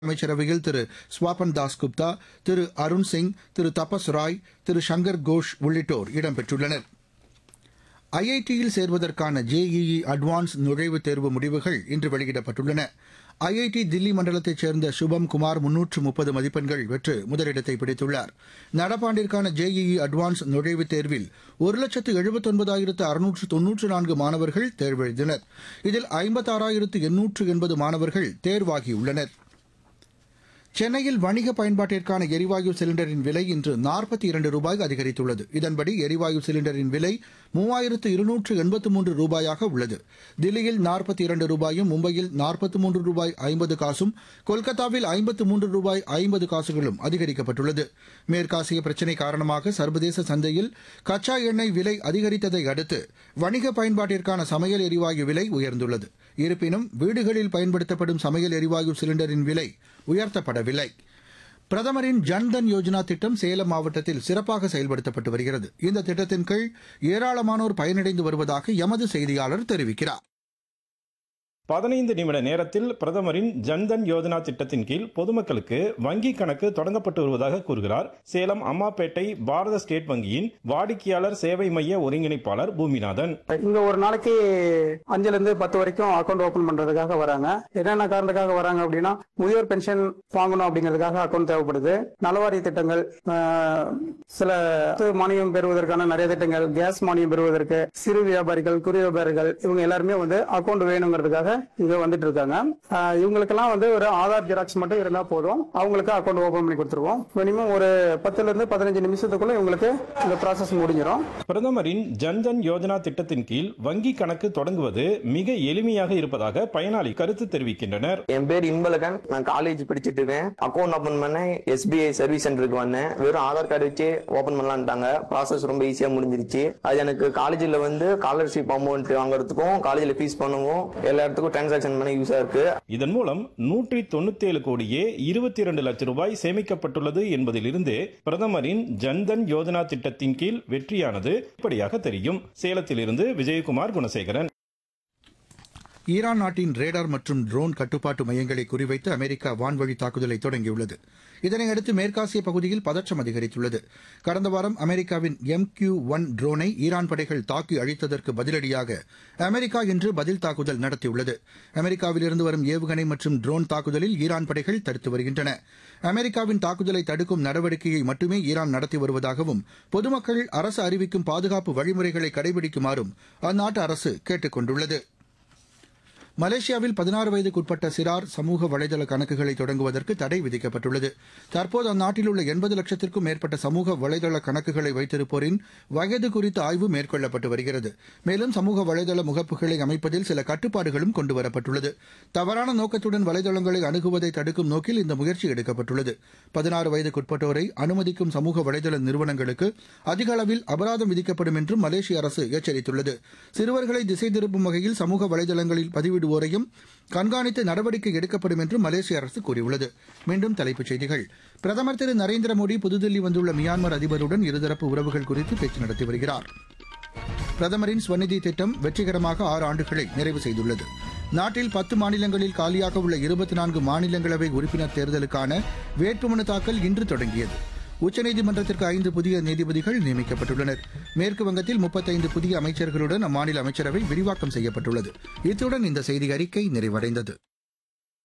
அமைச்சரவையில் திரு ஸ்வாபன் தாஸ் குப்தா திரு அருண் சிங் திரு தபஸ் ராய் திரு சங்கர் கோஷ் உள்ளிட்டோர் இடம்பெற்றுள்ளனர் ஐஐடியில் சேர்வதற்கான ஜேஇஇ அட்வான்ஸ் நுழைவுத் தேர்வு முடிவுகள் இன்று வெளியிடப்பட்டுள்ளன ஐஐடி தில்லி மண்டலத்தைச் சேர்ந்த சுபம் குமார் முன்னூற்று முப்பது மதிப்பெண்கள் பெற்று முதலிடத்தை பிடித்துள்ளார் நடப்பாண்டிற்கான ஜேஇஇ அட்வான்ஸ் நுழைவுத் தேர்வில் ஒரு லட்சத்து எழுபத்தொன்பதாயிரத்து அறுநூற்று தொன்னூற்று நான்கு மாணவர்கள் தேர்வெழுதினர் இதில் ஐம்பத்தாறாயிரத்து எண்ணூற்று எண்பது மாணவர்கள் தேர்வாகியுள்ளனர் சென்னையில் வணிக பயன்பாட்டிற்கான எரிவாயு சிலிண்டரின் விலை இன்று நாற்பத்தி இரண்டு ரூபாய் அதிகரித்துள்ளது இதன்படி எரிவாயு சிலிண்டரின் விலை மூவாயிரத்து இருநூற்று எண்பத்து மூன்று ரூபாயாக உள்ளது தில்லியில் நாற்பத்தி இரண்டு ரூபாயும் மும்பையில் நாற்பத்தி மூன்று ரூபாய் ஐம்பது காசும் கொல்கத்தாவில் ஐம்பத்து மூன்று ரூபாய் ஐம்பது காசுகளும் அதிகரிக்கப்பட்டுள்ளது மேற்காசிய பிரச்சினை காரணமாக சர்வதேச சந்தையில் கச்சா எண்ணெய் விலை அதிகரித்ததை அடுத்து வணிக பயன்பாட்டிற்கான சமையல் எரிவாயு விலை உயர்ந்துள்ளது இருப்பினும் வீடுகளில் பயன்படுத்தப்படும் சமையல் எரிவாயு சிலிண்டரின் விலை உயர்த்தப்படவில்லை பிரதமரின் ஜன்தன் யோஜனா திட்டம் சேலம் மாவட்டத்தில் சிறப்பாக செயல்படுத்தப்பட்டு வருகிறது இந்த திட்டத்தின் கீழ் ஏராளமானோர் பயனடைந்து வருவதாக எமது செய்தியாளர் தெரிவிக்கிறார் பதினைந்து நிமிட நேரத்தில் பிரதமரின் ஜன்தன் யோஜனா திட்டத்தின் கீழ் பொதுமக்களுக்கு வங்கி கணக்கு தொடங்கப்பட்டு வருவதாக கூறுகிறார் சேலம் அம்மாப்பேட்டை பாரத ஸ்டேட் வங்கியின் வாடிக்கையாளர் சேவை மைய ஒருங்கிணைப்பாளர் பூமிநாதன் இங்க ஒரு நாளைக்கு அஞ்சுல இருந்து பத்து வரைக்கும் அக்கௌண்ட் ஓபன் பண்றதுக்காக வராங்க என்னென்ன காரணத்துக்காக வராங்க அப்படின்னா முதியோர் பென்ஷன் வாங்கணும் அப்படிங்கிறதுக்காக அக்கௌண்ட் தேவைப்படுது நலவாரிய திட்டங்கள் ஆஹ், சில மானியம் பெறுவதற்கான நிறைய திட்டங்கள் கேஸ் மானியம் பெறுவதற்கு சிறு வியாபாரிகள் குறு வியாபாரிகள் இவங்க எல்லாருமே வந்து அக்கௌண்ட் வேணுங்கிறதுக்காக இங்க வந்துட்டு இருக்காங்க ஆஹ், இவங்களுக்கெல்லாம் வந்து ஒரு ஆதார் ஜெராக்ஸ் மட்டும் இருந்தா போதும் அவங்களுக்கு அக்கௌண்ட் ஓபன் பண்ணி கொடுத்துருவோம் மினிமம் ஒரு பத்துல இருந்து பதினஞ்சு நிமிஷத்துக்குள்ள இவங்களுக்கு இந்த ப்ராசஸ் முடிஞ்சிடும் பிரதமரின் ஜன்தன் யோஜனா திட்டத்தின் கீழ் வங்கி கணக்கு தொடங்குவது மிக எளிமையாக இருப்பதாக பயனாளி கருத்து தெரிவிக்கின்றனர் என் பேர் இன்பழகன் நான் காலேஜ் படிச்சிட்டு இருக்கேன் அக்கௌண்ட் ஓபன் பண்ண எஸ்பிஐ சர்வீஸ் சென்டருக்கு வந்தேன் வெறும் ஆதார் கார்டு வச்சு ஓபன் பண்ணலான்ட்டாங்க ப்ராசஸ் ரொம்ப ஈஸியா முடிஞ்சிருச்சு அது எனக்கு காலேஜில் வந்து ஸ்காலர்ஷிப் அமௌண்ட் வாங்குறதுக்கும் காலேஜில் ஃபீஸ் பண்ணவும் எல்லா இடத்துக்கும் டிரான்சாக்ஷன் பண்ண யூஸா இருக்கு இதன் மூலம் நூற்றி தொண்ணூத்தி ஏழு கோடியே இருபத்தி இரண்டு லட்சம் ரூபாய் சேமிக்கப்பட்டுள்ளது என்பதிலிருந்து பிரதமரின் ஜன்தன் யோஜனா திட்டத்தின் கீழ் வெற்றியானது இப்படியாக தெரியும் சேலத்திலிருந்து விஜயகுமார் குணசேகரன் ஈரான் நாட்டின் ரேடார் மற்றும் ட்ரோன் கட்டுப்பாட்டு மையங்களை குறிவைத்து அமெரிக்கா வான்வழி தாக்குதலை தொடங்கியுள்ளது இதனையடுத்து மேற்காசிய பகுதியில் பதற்றம் அதிகரித்துள்ளது கடந்த வாரம் அமெரிக்காவின் எம் கியூ ஒன் ட்ரோனை ஈரான் படைகள் தாக்கி அழித்ததற்கு பதிலடியாக அமெரிக்கா இன்று பதில் தாக்குதல் நடத்தியுள்ளது அமெரிக்காவிலிருந்து வரும் ஏவுகணை மற்றும் ட்ரோன் தாக்குதலில் ஈரான் படைகள் தடுத்து வருகின்றன அமெரிக்காவின் தாக்குதலை தடுக்கும் நடவடிக்கையை மட்டுமே ஈரான் நடத்தி வருவதாகவும் பொதுமக்கள் அரசு அறிவிக்கும் பாதுகாப்பு வழிமுறைகளை கடைபிடிக்குமாறும் அந்நாட்டு அரசு கேட்டுக் கொண்டுள்ளது மலேசியாவில் பதினாறு வயதுக்குட்பட்ட சிறார் சமூக வலைதள கணக்குகளை தொடங்குவதற்கு தடை விதிக்கப்பட்டுள்ளது தற்போது அந்நாட்டில் உள்ள எண்பது லட்சத்திற்கும் மேற்பட்ட சமூக வலைதள கணக்குகளை வைத்திருப்போரின் வயது குறித்த ஆய்வு மேற்கொள்ளப்பட்டு வருகிறது மேலும் சமூக வலைதள முகப்புகளை அமைப்பதில் சில கட்டுப்பாடுகளும் கொண்டுவரப்பட்டுள்ளது தவறான நோக்கத்துடன் வலைதளங்களை அணுகுவதை தடுக்கும் நோக்கில் இந்த முயற்சி எடுக்கப்பட்டுள்ளது பதினாறு வயதுக்குட்பட்டோரை அனுமதிக்கும் சமூக வலைதள நிறுவனங்களுக்கு அதிக அளவில் அபராதம் விதிக்கப்படும் என்றும் மலேசிய அரசு எச்சரித்துள்ளது சிறுவர்களை திசை திருப்பும் வகையில் சமூக வலைதளங்களில் பதிவிடுவோரையும் கண்காணித்து நடவடிக்கை எடுக்கப்படும் என்றும் மலேசிய அரசு கூறியுள்ளது மீண்டும் தலைப்புச் செய்திகள் பிரதமர் திரு நரேந்திர மோடி புதுதில்லி வந்துள்ள மியான்மர் அதிபருடன் இருதரப்பு உறவுகள் குறித்து பேச்சு நடத்தி வருகிறார் பிரதமரின் ஸ்வநிதி திட்டம் வெற்றிகரமாக ஆறு ஆண்டுகளை நிறைவு செய்துள்ளது நாட்டில் பத்து மாநிலங்களில் காலியாக உள்ள இருபத்தி நான்கு மாநிலங்களவை உறுப்பினர் தேர்தலுக்கான வேட்புமனு தாக்கல் இன்று தொடங்கியது உச்சநீதிமன்றத்திற்கு ஐந்து புதிய நீதிபதிகள் நியமிக்கப்பட்டுள்ளனர் மேற்கு வங்கத்தில் முப்பத்தைந்து புதிய அமைச்சர்களுடன் அம்மாநில அமைச்சரவை விரிவாக்கம் செய்யப்பட்டுள்ளது இத்துடன் இந்த செய்தி அறிக்கை நிறைவடைந்தது